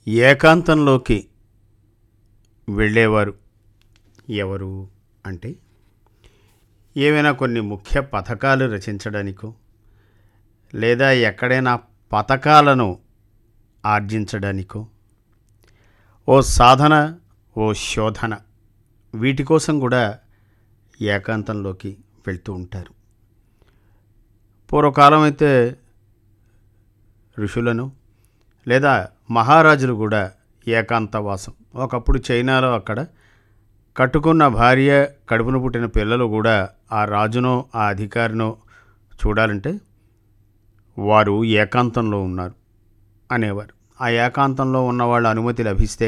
ఏకాంతంలోకి వెళ్ళేవారు ఎవరు అంటే ఏవైనా కొన్ని ముఖ్య పథకాలు రచించడానికో లేదా ఎక్కడైనా పథకాలను ఆర్జించడానికో ఓ సాధన ఓ శోధన వీటి కోసం కూడా ఏకాంతంలోకి వెళ్తూ ఉంటారు పూర్వకాలం అయితే ఋషులను లేదా మహారాజులు కూడా ఏకాంతవాసం ఒకప్పుడు చైనాలో అక్కడ కట్టుకున్న భార్య కడుపున పుట్టిన పిల్లలు కూడా ఆ రాజునో ఆ అధికారినో చూడాలంటే వారు ఏకాంతంలో ఉన్నారు అనేవారు ఆ ఏకాంతంలో ఉన్న వాళ్ళ అనుమతి లభిస్తే